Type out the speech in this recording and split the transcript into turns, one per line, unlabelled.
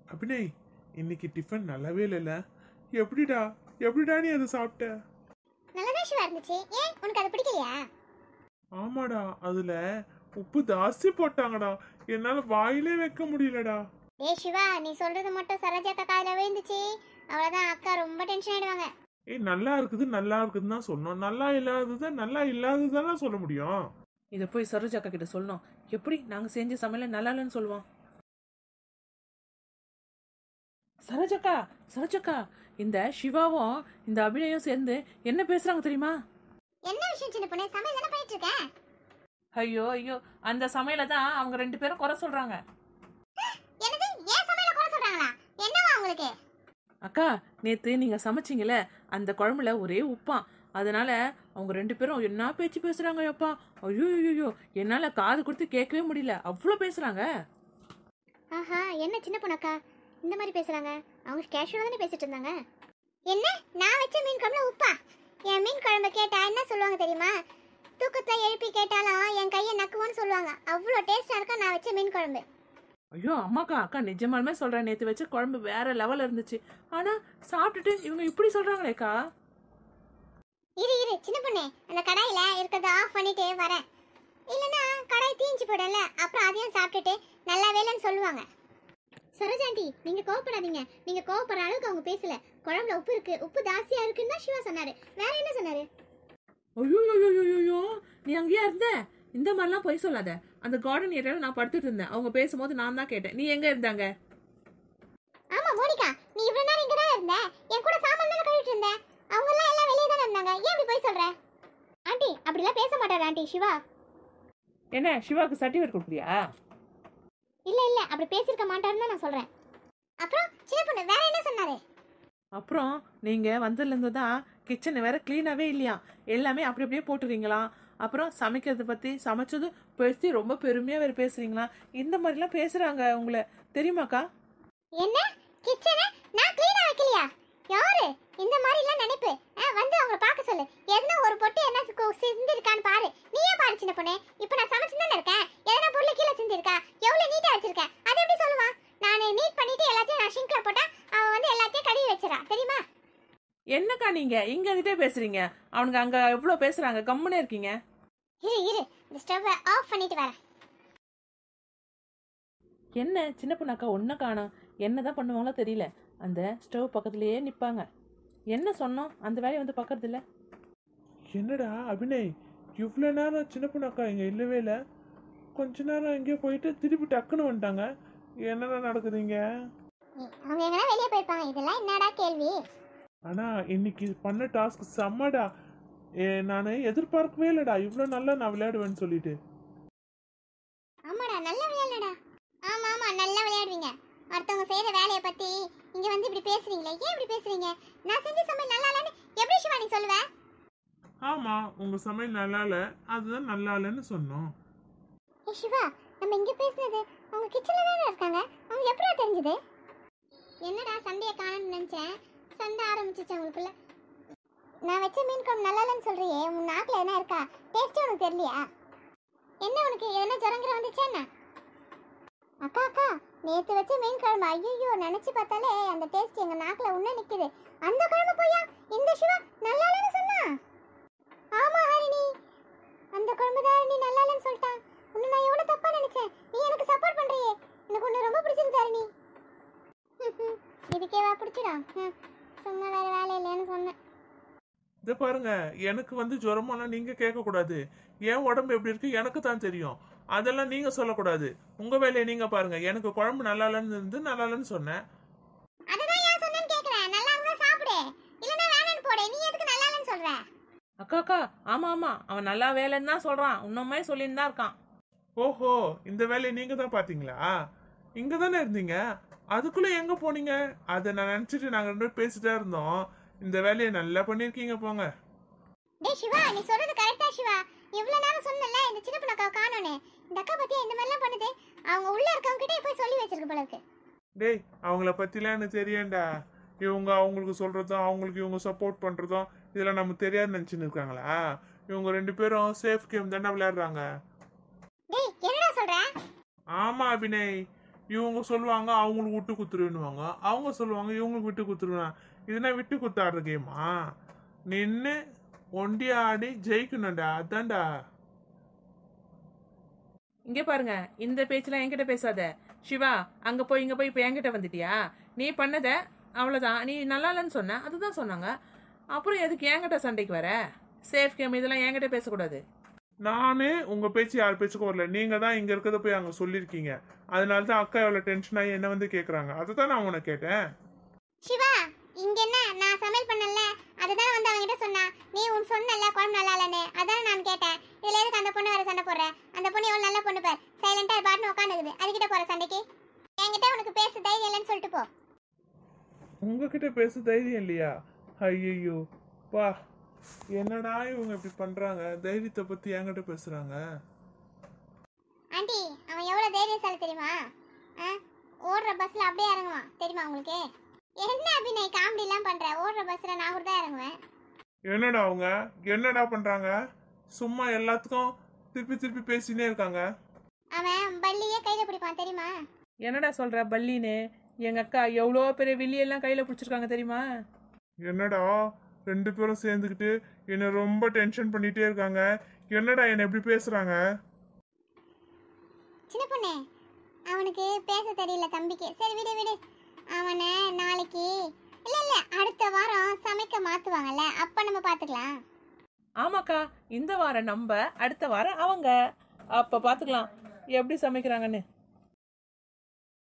அபிநய் இன்னைக்கு டிஃபன் நல்லாவே இல்லைல்ல எப்படிடா எப்படிடா நீ அதை சாப்பிட்ட
நல்லதா சிவா இருந்துச்சு ஏன் உனக்கு அது பிடிக்கலையா
ஆமாடா அதுல உப்பு ஜாஸ்தி போட்டாங்கடா என்னால வாயிலே வைக்க முடியலடா
ஏய் சிவா நீ சொல்றது மட்டும் சரோஜாக்கா காதுல விழுந்துச்சு அவ்வளவுதான் அக்கா ரொம்ப டென்ஷன் ஆயிடுவாங்க
ஏய் நல்லா இருக்குது நல்லா இருக்குதுன்னு தான் சொன்னோம் நல்லா இல்லாதது நல்லா இல்லாததானே சொல்ல முடியும்
இதை போய் சரோஜாக்கா கிட்ட சொல்லணும் எப்படி நாங்கள் செஞ்ச சமையல நல்லா இல்லைன்னு சொல்லுவோம் சரோஜாக்கா சரோஜாக்கா இந்த சிவாவும் இந்த அபிநயம் சேர்ந்து என்ன பேசுறாங்க தெரியுமா
என்ன விஷயம் சின்ன பொண்ணு சமையல் தானே பண்ணிட்டு இருக்கேன்
ஐயோ ஐயோ அந்த சமையலை தான் அவங்க ரெண்டு பேரும் குறை சொல்றாங்க
என்னது ஏன் சமையல குறை சொல்றாங்களா என்னவா உங்களுக்கு
அக்கா நேத்து நீங்க சமைச்சீங்கல்ல அந்த குழம்புல ஒரே உப்பாம் அதனால அவங்க ரெண்டு பேரும் என்ன பேச்சு பேசுறாங்க அப்பா ஐயோ ஐயோ என்னால காது கொடுத்து கேட்கவே முடியல அவ்வளோ பேசுறாங்க
ஆஹா என்ன சின்ன பொண்ணக்கா இந்த மாதிரி பேசுறாங்க அவங்க கேஷுவலா தானே பேசிட்டு இருந்தாங்க என்ன நான் வச்ச மீன் குழம்புல உப்பா என் மீன் குழம்பு கேட்டா என்ன சொல்லுவாங்க தெரியுமா தூக்கத்தை எழுப்பி கேட்டாலும் என் கையை நக்குவோன்னு சொல்லுவாங்க அவ்வளோ டேஸ்டா இருக்கா நான் வச்ச மீன் குழம்பு
ஐயோ அம்மாக்கா அக்கா நிஜமாலுமே சொல்றேன் நேத்து வச்ச குழம்பு வேற லெவல்ல இருந்துச்சு ஆனா சாப்பிட்டுட்டு இவங்க இப்படி சொல்றாங்களேக்கா
இரு இரு சின்ன பொண்ணு அந்த கடாயில இருக்கிறத ஆஃப் பண்ணிட்டு வரேன் இல்லைன்னா கடாய் தீஞ்சு போயிடும்ல அப்புறம் அதையும் சாப்பிட்டுட்டு நல்லா வேலைன்னு சொல்லுவாங்க சரோஜாண்டி நீங்க கோவப்படாதீங்க நீங்க கோவப்படுற அளவுக்கு அவங்க பேசல குழம்புல உப்பு இருக்கு உப்பு ஜாஸ்தியா இருக்குன்னு தான் சிவா சொன்னாரு வேற என்ன சொன்னாரு
ஐயோ ஐயோ நீ அங்கேயா இருந்த இந்த மாதிரிலாம் பொய் சொல்லாத அந்த கார்டன் ஏரியாவில் நான் படுத்துட்டு இருந்தேன் அவங்க பேசும்போது நான் தான் கேட்டேன் நீ எங்க இருந்தாங்க
ஆமா மோனிகா நீ இவ்வளவு நேரம் இங்க தான் இருந்த என் கூட சாமான் தானே கழுவிட்டு இருந்த அவங்க எல்லாம் எல்லாம் வெளியே தானே இருந்தாங்க ஏன் இப்படி போய் சொல்ற ஆண்டி அப்படிலாம் பேச மாட்டாரு ஆண்டி சிவா
என்ன சிவாவுக்கு சர்டிஃபிகேட் கொடுக்குறியா
இல்ல இல்ல அப்படி பேசிருக்க மாட்டாருன்னு தான் நான் சொல்றேன் அப்புறம் சின்ன பொண்ணு வேற என்ன சொன்னாரு
அப்புறம் நீங்க வந்ததுலேருந்து தான் கிச்சன் வேற க்ளீனாவே இல்லையா எல்லாமே அப்படி அப்படியே போட்டுறீங்களாம் அப்புறம் சமைக்கிறத பத்தி சமைச்சது பேசி ரொம்ப பெருமையா வேற பேசுறீங்களா இந்த மாதிரிலாம் பேசுறாங்க உங்களை தெரியுமாக்கா
என்ன கிச்சனை நான் க்ளீனா வைக்கலையா யாரு இந்த மாதிரி எல்லாம் நினைப்பு ஆ, வந்து அவங்கள பார்க்க சொல்லு எதுனா ஒரு பொட்டு என்ன கு- சிந்திருக்கான்னு பாரு நீயே பாரு சின்ன பொண்ணு இப்போ நான் சமைச்சு தானே இருக்கேன் எதனா பொருள் கீழே சிந்திருக்கா எவ்வளவு நீட்டா வச்சிருக்கேன் அது எப்படி சொல்லுவான் நான் நீட் பண்ணிட்டு எல்லாத்தையும் நான் ஷிங்க்ல போட்டா அவன் வந்து எல்லாத்தையும் கழுவி வச்சிரா தெரியுமா
என்னக்கா நீங்க இங்க இருந்துட்டே பேசுறீங்க அவனுங்க அங்க எவ்வளவு பேசுறாங்க கம்முனே இருக்கீங்க
இரு இரு இந்த ஸ்டவ்வை ஆஃப் பண்ணிட்டு வரேன்
என்ன சின்ன பொண்ணாக்கா ஒன்றும் காணோம் என்னதான் பண்ணுவாங்களோ தெரியல அந்த ஸ்டவ் பக்கத்துலயே நிப்பாங்க என்ன சொன்னோம் அந்த வேலையை வந்து பார்க்கறது இல்ல
என்னடா அபிநய் இவ்வளோ நேரம் சின்ன பொண்ணாக்கா இங்கே இல்லவே இல்லை கொஞ்ச நேரம் எங்கேயோ போயிட்டு திருப்பி டக்குன்னு வந்துட்டாங்க என்னடா நடக்குதுங்க
ஏய், அவங்க எங்கன்னா வெளியே போயிருப்பாங்க இதெல்லாம் என்னடா கேள்வி
ஆனா இன்னைக்கு பண்ண டாஸ்க் செம்மடா ஏ நான் எதிர்பார்க்கவே இல்லைடா இவ்வளோ நல்லா நான் விளையாடுவேன்னு சொல்லிட்டு
ஆமாடா நல்ல விளையாடடா ஆமா ஆமா நல்லா விளையாடுவீங்க மத்தவங்க செய்யற வேலையை பத்தி இங்க வந்து இப்படி பேசுறீங்களே ஏன் இப்படி பேசுறீங்க நான் செஞ்ச சமையல் நல்லா இல்லைன்னு எப்படி சிவா நீ சொல்லுவ
ஆமா உங்க சமையல் நல்லா இல்லை அதுதான் நல்லா இல்லைன்னு சொன்னோம்
ஏ சிவா நம்ம இங்க பேசுனது அவங்க கிச்சன்ல தானே இருக்காங்க அவங்க எப்படிடா தெரிஞ்சது என்னடா சண்டையை காணணும்னு நினைச்சேன் சண்டை ஆரம்பிச்சிச்சு அவங்களுக்குள்ள நான் வச்ச மீன் குழம்பு நல்லா இல்லைன்னு சொல்றியே உன் நாக்குல என்ன இருக்கா டேஸ்ட் உனக்கு தெரியலையா என்ன உனக்கு எதனா ஜுரங்கிற வந்துச்சா என்ன அக்கா அக்கா நேத்து வச்ச மீன் குழம்பு ஐயோ நினைச்சு பார்த்தாலே அந்த டேஸ்ட் எங்க நாக்குல உன்ன நிக்குது அந்த குழம்பு போயா இந்த சிவா நல்லா இல்லைன்னு சொன்னா ஆமா ஹரிணி அந்த குழம்பு தான் நீ நல்லா இல்லைன்னு சொல்லிட்டான் உன்னை நான் எவ்வளவு தப்பா நினைச்சேன் நீ எனக்கு சப்போர்ட் பண்றியே எனக்கு உன்னை ரொம்ப பிடிச்சிருக்கு ஹரிணி இதுக்கேவா பிடிச்சிடும் ஹம், சும்மா வேற வேலை இல்லைன்னு சொன்னேன்
இதை பாருங்க எனக்கு வந்து ஜுரமெல்லாம் நீங்க கேட்கக்கூடாது என் உடம்பு எப்படி இருக்கு எனக்கு தான் தெரியும் அதெல்லாம் நீங்க சொல்லக்கூடாது உங்க வேலையை நீங்க பாருங்க எனக்கு குழம்பு நல்லா இல்லைன்னு இருந்து நல்லா இல்லைன்னு சொன்னேன்
அதுதான் ஏன் சொன்னேன்னு கேக்குறேன் நல்லா இருந்தா சாப்பிடு இல்லனா வேணான்னு போடு நீ எதுக்கு நல்லா இல்லைன்னு சொல்ற
அக்கா அக்கா ஆமா ஆமா அவன் நல்லா வேலைன்னு தான் சொல்றான் இன்னுமே சொல்லின்னு தான் இருக்கான்
ஓஹோ இந்த வேலையை நீங்க தான் பாத்தீங்களா இங்க தானே இருந்தீங்க அதுக்குள்ள எங்க போனீங்க அதை நான் நினைச்சிட்டு நாங்க ரெண்டு பேரும் பேசிட்டே இருந்தோம் இந்த வேலையை நல்லா பண்ணிருக்கீங்க போங்க
டேய் சிவா நீ சொல்றது கரெக்டா சிவா இவ்வளவு நேரம் சொன்னல இந்த சின்ன பொண்ணு அக்கா காணோன்னு இந்த அக்கா பத்தியா இந்த மாதிரிலாம் பண்ணுது அவங்க உள்ள இருக்கவங்க கிட்டே போய் சொல்லி வச்சிருக்கு போல இருக்கு
டேய் அவங்கள பத்திலாம் எனக்கு தெரியும்டா இவங்க அவங்களுக்கு சொல்றதும் அவங்களுக்கு இவங்க சப்போர்ட் பண்றதும் இதெல்லாம் நமக்கு தெரியாது நினைச்சுன்னு இருக்காங்களா இவங்க ரெண்டு பேரும் சேஃப் கேம் தானே விளையாடுறாங்க
டேய் என்னடா சொல்ற
ஆமா அபிநய் இவங்க சொல்லுவாங்க அவங்களுக்கு விட்டு குத்துருவேன்னுவாங்க அவங்க சொல்லுவாங்க இவங்களுக்கு விட்டு குத்துருவேன் இதுனா விட்டு குத்தாடுற கேமா நின்று ஒண்டி ஆடி ஜெயிக்கணும்டா அதான்டா
இங்கே பாருங்க இந்த பேச்செல்லாம் என்கிட்ட பேசாத சிவா அங்கே போய் இங்கே போய் இப்போ என்கிட்ட வந்துட்டியா நீ பண்ணத அவ்வளோதான் நீ நல்லா இல்லைன்னு சொன்ன அதுதான் சொன்னாங்க அப்புறம் எதுக்கு என்கிட்ட சண்டைக்கு வர சேஃப் கேம் இதெல்லாம் என்கிட்ட பேசக்கூடாது
நானே உங்க பேச்சு யார் பேச்சுக்கும் வரல நீங்க தான் இங்க இருக்கிறத போய் அங்க சொல்லியிருக்கீங்க அதனால தான் அக்கா எவ்வளவு டென்ஷன் ஆகி என்ன வந்து கேக்குறாங்க அதை தான் நான் உனக்கு கேட்டேன்
சிவா இங்க என்ன நான் சமையல் பண்ணல அதுதான் வந்து அவன்கிட்ட சொன்னா நீ உன் சொன்னல குழம்பு நல்லா இல்லைன்னு அதான் நான் கேட்டேன் இதுல எதுக்கு அந்த பொண்ணு வேற சண்டை போடுற அந்த பொண்ணு எவ்வளவு நல்ல பொண்ணு பார் சைலண்டா பாட்டுன்னு உட்காந்துக்குது அதுகிட்ட போற சண்டைக்கு என்கிட்ட உனக்கு பேச தைரியம் இல்லைன்னு சொல்லிட்டு போ
உங்ககிட்ட பேச தைரியம் இல்லையா ஐயோ பா என்னடா இவங்க இப்படி பண்றாங்க தைரியத்தை பத்தி என்கிட்ட பேசுறாங்க
ஆண்டி அவன் எவ்வளவு தைரியசாலி தெரியுமா ஆ? ஓடுற பஸ்ல அப்படியே இறங்குவான் தெரியுமா உங்களுக்கு என்ன அபிநய் காமெடி எல்லாம் பண்ற ஓடுற பஸ்ல நான் கூட தான் இறங்குவேன்
என்னடா அவங்க என்னடா பண்றாங்க சும்மா எல்லாத்துக்கும் திருப்பி திருப்பி பேசினே இருக்காங்க
அவன் பள்ளியே கையில பிடிப்பான் தெரியுமா
என்னடா சொல்கிற பல்லின்னு எங்கள் அக்கா எவ்வளோ பெரிய வில்லியெல்லாம் கையில் பிடிச்சிருக்காங்க தெரியுமா
என்னடா ரெண்டு பேரும் சேர்ந்துக்கிட்டு என்னை ரொம்ப டென்ஷன் பண்ணிட்டே இருக்காங்க என்னடா என்னை எப்படி பேசுறாங்க
சின்ன பொண்ணு அவனுக்கு பேச தெரியல தம்பிக்கு சரி விடு விடு அவனை நாளைக்கு இல்ல இல்ல அடுத்த வாரம் சமைக்க மாத்துவாங்கல்ல அப்ப நம்ம பாத்துக்கலாம்
ஆமாக்கா இந்த வாரம் நம்ம அடுத்த வாரம் அவங்க அப்போ பார்த்துக்கலாம் எப்படி சமைக்கிறாங்கன்னு